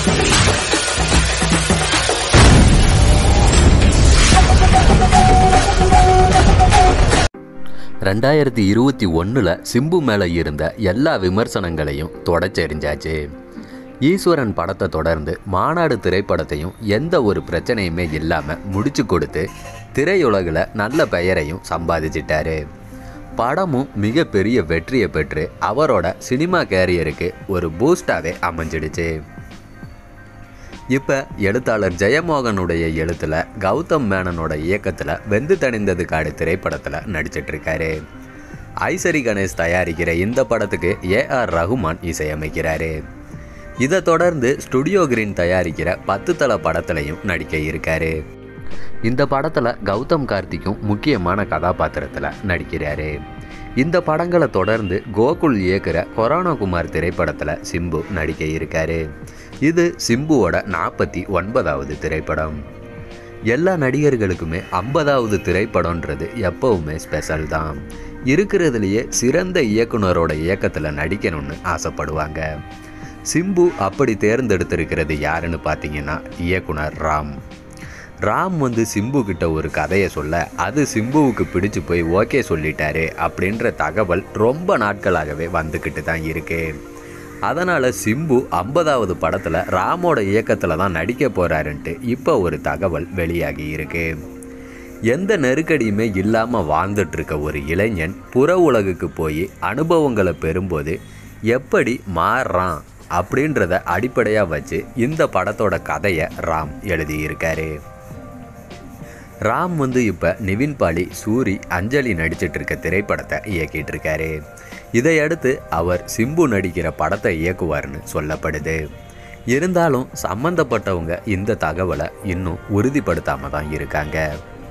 ரெண்டாயிரத்தி இருபத்தி ஒன்றில் சிம்பு மேலே இருந்த எல்லா விமர்சனங்களையும் தொடச்செறிஞ்சாச்சு ஈஸ்வரன் படத்தை தொடர்ந்து மாநாடு திரைப்படத்தையும் எந்த ஒரு பிரச்சனையுமே இல்லாமல் முடிச்சு கொடுத்து திரையுலகில் நல்ல பெயரையும் சம்பாதிச்சிட்டாரு படமும் மிகப்பெரிய வெற்றியை பெற்று அவரோட சினிமா கேரியருக்கு ஒரு பூஸ்டாகவே அமைஞ்சிடுச்சு இப்போ எழுத்தாளர் ஜெயமோகனுடைய எழுத்தில் கௌதம் மேனனோட இயக்கத்தில் வெந்து தணிந்தது காடு திரைப்படத்தில் நடிச்சிட்டு இருக்காரு ஐசரி கணேஷ் தயாரிக்கிற இந்த படத்துக்கு ஏஆர் ரகுமான் இசையமைக்கிறாரு இதை தொடர்ந்து ஸ்டுடியோ கிரீன் தயாரிக்கிற பத்து தல படத்துலையும் நடிக்க இருக்காரு இந்த படத்தில் கௌதம் கார்த்திக்கும் முக்கியமான கதாபாத்திரத்தில் நடிக்கிறாரு இந்த படங்களை தொடர்ந்து கோகுல் இயக்குற கொரோனாகுமார் திரைப்படத்தில் சிம்பு நடிக்க இருக்காரு இது சிம்புவோட நாற்பத்தி ஒன்பதாவது திரைப்படம் எல்லா நடிகர்களுக்குமே ஐம்பதாவது திரைப்படம்ன்றது எப்பவுமே ஸ்பெஷல் தான் இருக்கிறதுலையே சிறந்த இயக்குனரோட இயக்கத்தில் நடிக்கணும்னு ஆசைப்படுவாங்க சிம்பு அப்படி தேர்ந்தெடுத்திருக்கிறது யாருன்னு பார்த்தீங்கன்னா இயக்குனர் ராம் ராம் வந்து சிம்பு கிட்ட ஒரு கதையை சொல்ல அது சிம்புவுக்கு பிடிச்சு போய் ஓகே சொல்லிட்டாரு அப்படின்ற தகவல் ரொம்ப நாட்களாகவே வந்துக்கிட்டு தான் இருக்கு அதனால் சிம்பு ஐம்பதாவது படத்தில் ராமோட இயக்கத்தில் தான் நடிக்க போகிறாருன்ட்டு இப்போ ஒரு தகவல் வெளியாகி இருக்கு எந்த நெருக்கடியுமே இல்லாமல் வாழ்ந்துட்டு இருக்க ஒரு இளைஞன் புற உலகுக்கு போய் அனுபவங்களை பெறும்போது எப்படி மாறுறான் அப்படின்றத அடிப்படையாக வச்சு இந்த படத்தோட கதையை ராம் எழுதியிருக்காரு ராம் வந்து இப்போ நிவின் பாலி சூரி அஞ்சலி நடிச்சிட்டு இருக்க திரைப்படத்தை இயக்கிட்டு இருக்காரு இதையடுத்து அவர் சிம்பு நடிக்கிற படத்தை இயக்குவார்னு சொல்லப்படுது இருந்தாலும் சம்மந்தப்பட்டவங்க இந்த தகவலை இன்னும் உறுதிப்படுத்தாம தான் இருக்காங்க